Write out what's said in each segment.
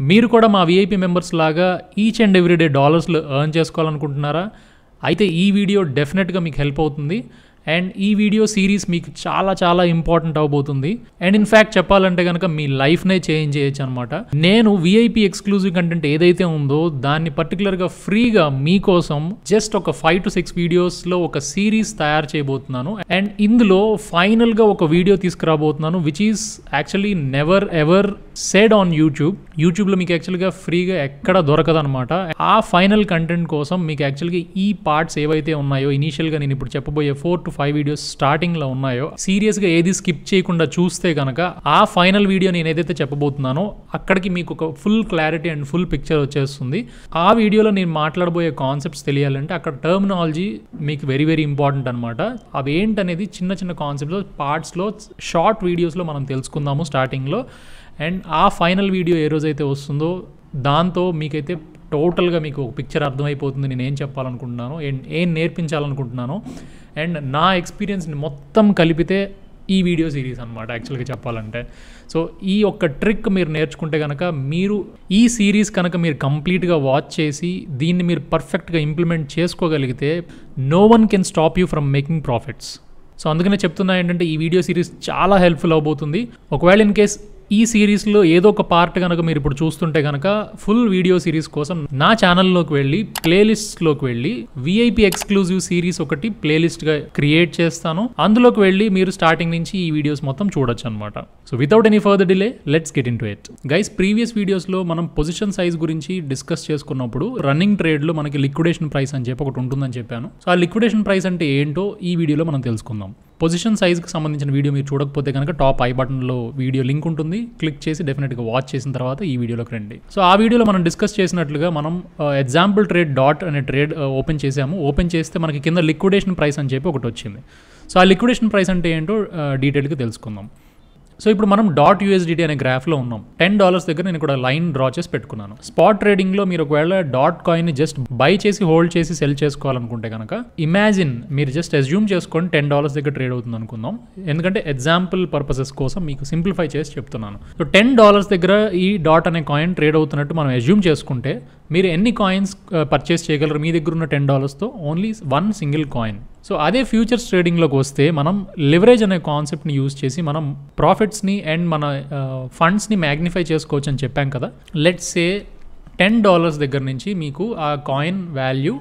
మీరు కూడా మా విఐపి మెంబర్స్ లాగా ఈచ్ అండ్ ఎవ్రీడే డాలర్స్లో ఎర్న్ చేసుకోవాలనుకుంటున్నారా అయితే ఈ వీడియో డెఫినెట్గా మీకు హెల్ప్ అవుతుంది అండ్ ఈ వీడియో సిరీస్ మీకు చాలా చాలా ఇంపార్టెంట్ అవబోతుంది అండ్ ఇన్ఫ్యాక్ట్ చెప్పాలంటే కనుక మీ లైఫ్నే చేంజ్ చేయొచ్చు అనమాట నేను విఐపి ఎక్స్క్లూజివ్ కంటెంట్ ఏదైతే ఉందో దాన్ని పర్టికులర్గా ఫ్రీగా మీకోసం జస్ట్ ఒక ఫైవ్ టు సిక్స్ వీడియోస్లో ఒక సిరీస్ తయారు చేయబోతున్నాను అండ్ ఇందులో ఫైనల్గా ఒక వీడియో తీసుకురాబోతున్నాను which is actually never ever said on YouTube యూట్యూబ్లో మీకు యాక్చువల్గా ఫ్రీగా ఎక్కడ దొరకదు అనమాట ఆ ఫైనల్ కంటెంట్ కోసం మీకు యాక్చువల్గా ఈ పార్ట్స్ ఏవైతే ఉన్నాయో ఇనీషియల్గా నేను ఇప్పుడు చెప్పబోయే ఫోర్ టు ఫైవ్ వీడియోస్ స్టార్టింగ్లో ఉన్నాయో సీరియస్గా ఏది స్కిప్ చేయకుండా చూస్తే కనుక ఆ ఫైనల్ వీడియో నేను ఏదైతే చెప్పబోతున్నానో అక్కడికి మీకు ఒక full clarity and full picture వచ్చేస్తుంది ఆ వీడియోలో నేను మాట్లాడబోయే కాన్సెప్ట్స్ తెలియాలంటే అక్కడ టర్మినాలజీ మీకు వెరీ వెరీ ఇంపార్టెంట్ అనమాట అవి ఏంటనేది చిన్న చిన్న కాన్సెప్ట్స్ పార్ట్స్లో షార్ట్ వీడియోస్లో మనం తెలుసుకుందాము స్టార్టింగ్లో అండ్ ఆ ఫైనల్ వీడియో ఏ రోజైతే వస్తుందో దాంతో మీకైతే టోటల్గా మీకు ఒక పిక్చర్ అర్థమైపోతుంది నేను ఏం చెప్పాలనుకుంటున్నాను అండ్ ఏం నేర్పించాలనుకుంటున్నాను అండ్ నా ఎక్స్పీరియన్స్ని మొత్తం కలిపితే ఈ వీడియో సిరీస్ అనమాట యాక్చువల్గా చెప్పాలంటే సో ఈ ఒక్క ట్రిక్ మీరు నేర్చుకుంటే కనుక మీరు ఈ సిరీస్ కనుక మీరు కంప్లీట్గా వాచ్ చేసి దీన్ని మీరు పర్ఫెక్ట్గా ఇంప్లిమెంట్ చేసుకోగలిగితే no one can stop you from making profits so అందుకనే చెప్తున్నా ఏంటంటే ఈ వీడియో సిరీస్ చాలా హెల్ప్ఫుల్ అవబోతుంది ఒకవేళ ఇన్ కేస్ ఈ సిరీస్లో ఏదో ఒక పార్ట్ కనుక మీరు ఇప్పుడు చూస్తుంటే కనుక ఫుల్ వీడియో సిరీస్ కోసం నా ఛానల్లోకి వెళ్ళి ప్లేలిస్ట్లోకి వెళ్ళి విఐపి ఎక్స్క్లూజివ్ సిరీస్ ఒకటి ప్లేలిస్ట్గా క్రియేట్ చేస్తాను అందులోకి వెళ్ళి మీరు స్టార్టింగ్ నుంచి ఈ వీడియోస్ మొత్తం చూడొచ్చు అనమాట so without any further delay let's get into it guys previous వీడియోస్లో మనం పొజిషన్ సైజ్ గురించి డిస్కస్ చేసుకున్నప్పుడు రన్నింగ్ ట్రేడ్లో మనకి లిక్విడేషన్ ప్రైస్ అని చెప్పి ఒకటి ఉంటుందని చెప్పాను సో ఆ లిక్విడేషన్ ప్రైస్ అంటే ఏంటో ఈ వీడియోలో మనం తెలుసుకుందాం పొజిషన్ సైజ్కి సంబంధించిన వీడియో మీరు చూడకపోతే కనుక టాప్ ఐ బటన్లో వీడియో లింక్ ఉంటుంది క్లిక్ చేసి డెఫినెట్గా వాచ్ చేసిన తర్వాత ఈ వీడియోలోకి రండి సో ఆ వీడియోలో మనం డిస్కస్ చేసినట్లుగా మనం ఎగ్జాంపుల్ ట్రేడ్ డాట్ అనే ట్రేడ్ ఓపెన్ చేసాము ఓపెన్ చేస్తే మనకి కింద లిక్విడేషన్ ప్రైస్ అని చెప్పి ఒకటి వచ్చింది సో ఆ లిక్విడేషన్ ప్రైస్ అంటే ఏంటో డీటెయిల్గా తెలుసుకుందాం సో ఇప్పుడు మనం డాట్ యూఎస్డిటీ అనే గ్రాఫ్లో ఉన్నాం టెన్ డాలర్స్ దగ్గర నేను ఇక్కడ లైన్ డ్రా చేసి పెట్టుకున్నాను స్పాట్ ట్రేడింగ్లో మీరు ఒకవేళ డాట్ కాయిన్ జస్ట్ బై చేసి హోల్డ్ చేసి సెల్ చేసుకోవాలనుకుంటే కనుక ఇమాజిన్ మీరు జస్ట్ అజ్యూమ్ చేసుకొని టెన్ డాలర్స్ దగ్గర ట్రేడ్ అవుతుంది అనుకుందాం ఎందుకంటే ఎగ్జాంపుల్ పర్పసెస్ కోసం మీకు సింప్లిఫై చేసి చెప్తున్నాను సో టెన్ డాలర్స్ దగ్గర ఈ డాట్ అనే కాయిన్ ట్రేడ్ అవుతున్నట్టు మనం అజ్యూమ్ చేసుకుంటే మీరు ఎన్ని కాయిన్స్ పర్చేస్ చేయగలరు మీ దగ్గర ఉన్న టెన్ డాలర్స్తో only one single coin so అదే ఫ్యూచర్స్ ట్రేడింగ్లోకి వస్తే మనం లివరేజ్ అనే కాన్సెప్ట్ని యూజ్ చేసి మనం ప్రాఫిట్స్ని అండ్ మన ఫండ్స్ని మ్యాగ్నిఫై చేసుకోవచ్చు అని చెప్పాం కదా లెట్స్ సే టెన్ డాలర్స్ దగ్గర నుంచి మీకు ఆ కాయిన్ వాల్యూ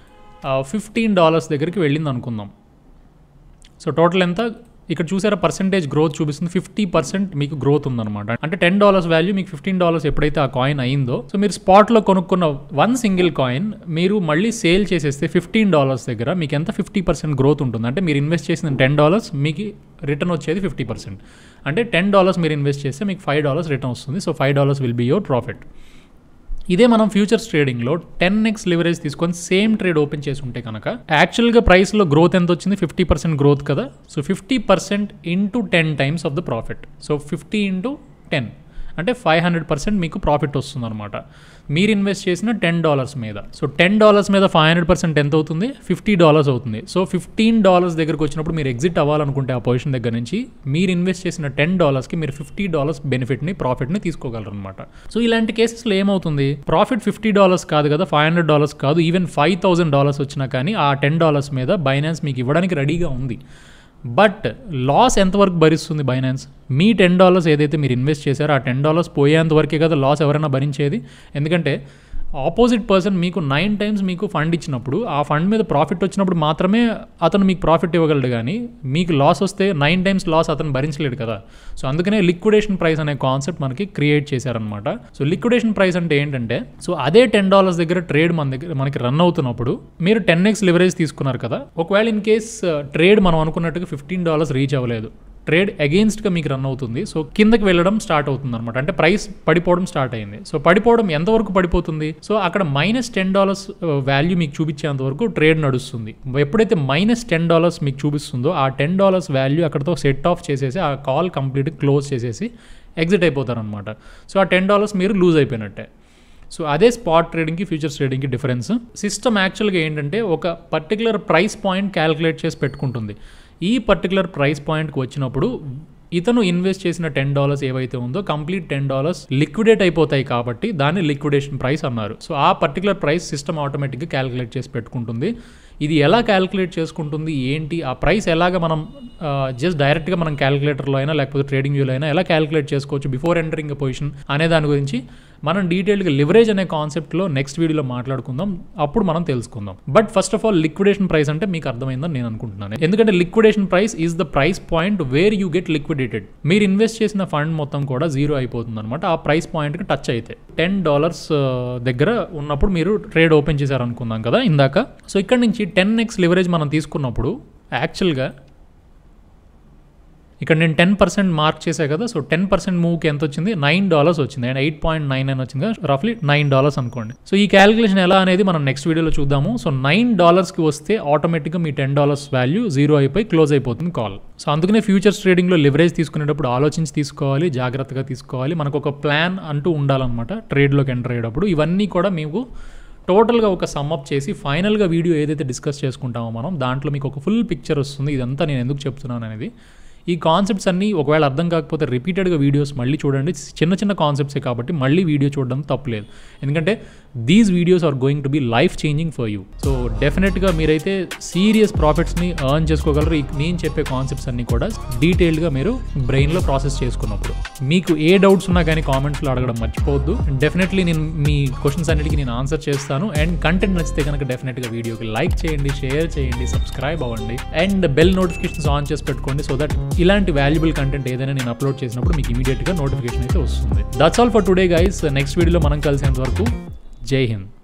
ఫిఫ్టీన్ డాలర్స్ దగ్గరికి వెళ్ళింది అనుకుందాం సో టోటల్ ఎంత ఇక్కడ చూసారా పర్సెంటేజ్ గ్రోత్ చూపిస్తుంది ఫిఫ్టీ పర్సెంట్ మీకు గ్రోత్ ఉందన్నమాట అంటే టెన్ డాలర్స్ వాల్యూ మీకు ఫిఫ్టీన్ డాలర్స్ ఎప్పుడైతే ఆ కాయిన్ అయిందో సో మీరు స్పాట్లో కొనుక్కున్న వన్ సింగిల్ కాయిన్ మీరు మళ్ళీ సేల్ చేసేస్తే ఫిఫ్టీన్ డాలర్స్ దగ్గర మీకు ఎంత ఫిఫ్టీ పర్సెంట్ గ్రోత్ ఉంటుంది అంటే మీరు ఇన్వెస్ట్ చేసిన టెన్ డాలర్స్ మీకు రిటర్న్ వచ్చేది ఫిఫ్టీ పర్సెంట్ అంటే టెన్ డాలర్స్ మీరు ఇన్వెస్ట్ చేస్తే మీకు ఫైవ్ డాలర్స్ రిటర్న్ వస్తుంది so five dollars will be your profit ఇదే మనం ఫ్యూచర్స్ ట్రేడింగ్లో టెన్ ఎక్స్ లివరేజ్ తీసుకొని సేమ్ ట్రేడ్ ఓపెన్ చేసి ఉంటే కనుక యాక్చువల్గా ప్రైస్లో గ్రోత్ ఎంత వచ్చింది ఫిఫ్టీ పర్సెంట్ గ్రోత్ కదా so fifty percent into ten times of the profit so fifty into ten అంటే ఫైవ్ హండ్రెడ్ పర్సెంట్ మీకు ప్రాఫిట్ వస్తుంది అనమాట మీరు ఇన్వెస్ట్ చేసిన టెన్ డాలర్స్ మీద సో టెన్ డాలర్స్ మీద ఫైవ్ హండ్రెడ్ పర్సెంట్ ఎంత అవుతుంది ఫిఫ్టీ డాలర్స్ అవుతుంది సో ఫిఫ్టీన్ డాలర్స్ దగ్గరకు వచ్చినప్పుడు మీరు ఎగ్జిట్ అవ్వాలనుకుంటే ఆ పొజిషన్ దగ్గర నుంచి మీరు ఇన్వెస్ట్ చేసిన టెన్ డాలర్స్కి మీరు ఫిఫ్టీ డాలర్స్ బెనిఫిట్ని ప్రాఫిట్ని తీసుకోగలరు అనమాట సో ఇలాంటి కేసెస్లో ఏమవుతుంది ప్రాఫిట్ ఫిఫ్టీ డాలర్స్ కాదు కదా ఫైవ్ హండ్రెడ్ డాలర్స్ కాదు ఈవెన్ ఫైవ్ థౌసండ్ డాలర్స్ వచ్చినా కానీ ఆ టెన్ డాలర్స్ మీద బైనాన్స్ మీకు ఇవ్వడానికి రెడీగా ఉంది బట్ లాస్ ఎంతవరకు భరిస్తుంది బైనాన్స్ మీ టెన్ డాలర్స్ ఏదైతే మీరు ఇన్వెస్ట్ చేశారో ఆ టెన్ డాలర్స్ పోయేంత వరకే కదా లాస్ ఎవరైనా భరించేది ఎందుకంటే ఆపోజిట్ పర్సన్ మీకు నైన్ టైమ్స్ మీకు ఫండ్ ఇచ్చినప్పుడు ఆ ఫండ్ మీద ప్రాఫిట్ వచ్చినప్పుడు మాత్రమే అతను మీకు ప్రాఫిట్ ఇవ్వగలడు కానీ మీకు లాస్ వస్తే నైన్ టైమ్స్ లాస్ అతను భరించలేడు కదా సో అందుకనే లిక్విడేషన్ ప్రైస్ అనే కాన్సెప్ట్ మనకి క్రియేట్ చేశారనమాట సో లిక్విడేషన్ ప్రైస్ అంటే ఏంటంటే సో అదే టెన్ డాలర్స్ దగ్గర ట్రేడ్ మన దగ్గర మనకి రన్ అవుతున్నప్పుడు మీరు టెన్ ఎక్స్ లివరేజ్ తీసుకున్నారు కదా ఒకవేళ ఇన్ కేస్ ట్రేడ్ మనం అనుకున్నట్టుగా ఫిఫ్టీన్ డాలర్స్ రీచ్ అవ్వలేదు ట్రేడ్ అగెయిన్స్ట్గా మీకు రన్ అవుతుంది సో కిందకి వెళ్ళడం స్టార్ట్ అవుతుంది అనమాట అంటే ప్రైస్ పడిపోవడం స్టార్ట్ అయింది సో పడిపోవడం ఎంతవరకు పడిపోతుంది సో అక్కడ మైనస్ టెన్ డాలర్స్ వాల్యూ మీకు చూపించేంత వరకు ట్రేడ్ నడుస్తుంది ఎప్పుడైతే మైనస్ టెన్ డాలర్స్ మీకు చూపిస్తుందో ఆ టెన్ డాలర్స్ వాల్యూ అక్కడతో సెట్ ఆఫ్ చేసేసి ఆ కాల్ కంప్లీట్ క్లోజ్ చేసేసి ఎగ్జిట్ అయిపోతారనమాట సో ఆ టెన్ డాలర్స్ మీరు లూజ్ అయిపోయినట్టే సో అదే స్పాట్ ట్రేడింగ్కి ఫ్యూచర్స్ ట్రేడింగ్కి డిఫరెన్స్ సిస్టమ్ యాక్చువల్గా ఏంటంటే ఒక పర్టికులర్ ప్రైస్ పాయింట్ క్యాలిక్యులేట్ చేసి పెట్టుకుంటుంది ఈ పర్టికులర్ ప్రైస్ పాయింట్కి వచ్చినప్పుడు ఇతను ఇన్వెస్ట్ చేసిన టెన్ డాలర్స్ ఏవైతే ఉందో కంప్లీట్ టెన్ డాలర్స్ లిక్విడేట్ అయిపోతాయి కాబట్టి దాన్ని లిక్విడేషన్ ప్రైస్ అన్నారు సో ఆ పర్టికులర్ ప్రైస్ సిస్టమ్ ఆటోమేటిక్గా క్యాలిక్యులేట్ చేసి పెట్టుకుంటుంది ఇది ఎలా క్యాలిక్యులేట్ చేసుకుంటుంది ఏంటి ఆ ప్రైస్ ఎలాగ మనం జస్ట్ డైరెక్ట్గా మనం క్యాలిక్యులేటర్లో అయినా లేకపోతే ట్రేడింగ్ వ్యూలో అయినా ఎలా క్యాలిక్యులేట్ చేసుకోవచ్చు బిఫోర్ ఎంటరింగ్ పొజిషన్ అనే దాని గురించి మనం డీటెయిల్గా లివరేజ్ అనే కాన్సెప్ట్లో నెక్స్ట్ వీడియోలో మాట్లాడుకుందాం అప్పుడు మనం తెలుసుకుందాం but first of all liquidation price అంటే మీకు అర్థమైందని నేను అనుకుంటున్నాను ఎందుకంటే liquidation price is the price point where you get liquidated మీరు ఇన్వెస్ట్ చేసిన ఫండ్ మొత్తం కూడా జీరో అయిపోతుంది అనమాట ఆ ప్రైస్ పాయింట్కి టచ్ అయితే టెన్ డాలర్స్ దగ్గర ఉన్నప్పుడు మీరు ట్రేడ్ ఓపెన్ చేశారు అనుకుందాం కదా ఇందాక సో ఇక్కడ నుంచి టెన్ ఎక్స్ లివరేజ్ మనం తీసుకున్నప్పుడు యాక్చువల్గా ఇక్కడ నేను టెన్ పర్సెంట్ మార్క్ చేసా కదా సో టెన్ పర్సెంట్ మూవ్కి ఎంత వచ్చింది నైన్ డాలర్స్ వచ్చింది and eight point nine nine వచ్చింది కదా రఫ్లీ నైన్ డాలర్స్ అనుకోండి సో ఈ క్యాలిక్యులేషన్ ఎలా అనేది మనం నెక్స్ట్ వీడియోలో చూద్దాము సో నైన్ డాలర్స్కి వస్తే ఆటోమేటిక్గా మీ టెన్ డాలర్స్ వాల్యూ జీరో అయిపోయి క్లోజ్ అయిపోతుంది కాల్ సో అందుకనే ఫ్యూచర్స్ ట్రేడింగ్లో లివరేజ్ తీసుకునేటప్పుడు ఆలోచించి తీసుకోవాలి జాగ్రత్తగా తీసుకోవాలి మనకు ఒక ప్లాన్ అంటూ ఉండాలన్నమాట ట్రేడ్లోకి ఎంటర్ అయ్యేటప్పుడు ఇవన్నీ కూడా మీకు టోటల్గా ఒక సమ్అప్ చేసి ఫైనల్గా వీడియో ఏదైతే డిస్కస్ చేసుకుంటామో మనం దాంట్లో మీకు ఒక ఫుల్ పిక్చర్ వస్తుంది ఇదంతా నేను ఎందుకు చెప్తున్నాను అనేది ఈ కాన్సెప్ట్స్ అన్నీ ఒకవేళ అర్థం కాకపోతే రిపీటెడ్గా వీడియోస్ మళ్ళీ చూడండి చిన్న చిన్న కాన్సెప్ట్సే కాబట్టి మళ్ళీ వీడియో చూడడం తప్పలేదు ఎందుకంటే these videos are going to be life changing for you so డెఫినెట్గా మీరైతే సీరియస్ ప్రాఫిట్స్ని ఎర్న్ చేసుకోగలరు ఈ నేను చెప్పే కాన్సెప్ట్స్ అన్నీ కూడా డీటెయిల్డ్గా మీరు బ్రెయిన్లో ప్రాసెస్ చేసుకున్నప్పుడు మీకు ఏ డౌట్స్ ఉన్నా కానీ కామెంట్స్లో అడగడం మర్చిపోవద్దు డెఫినెట్లీ నేను మీ క్వశ్చన్స్ అన్నిటికీ నేను ఆన్సర్ చేస్తాను అండ్ కంటెంట్ నచ్చితే కనుక డెఫినెట్గా వీడియోకి లైక్ చేయండి షేర్ చేయండి సబ్స్క్రైబ్ అవ్వండి అండ్ బెల్ నోటిఫికేషన్స్ ఆన్ చేసి పెట్టుకోండి సో దట్ ఇలాంటి వాల్యుబుల్ కంటెంట్ ఏదైనా నేను అప్లోడ్ చేసినప్పుడు మీకు ఇమీడియట్గా నోటిఫికేషన్ అయితే వస్తుంది that's all for today guys next వీడియోలో మనం కలిసేంత వరకు జై హింద్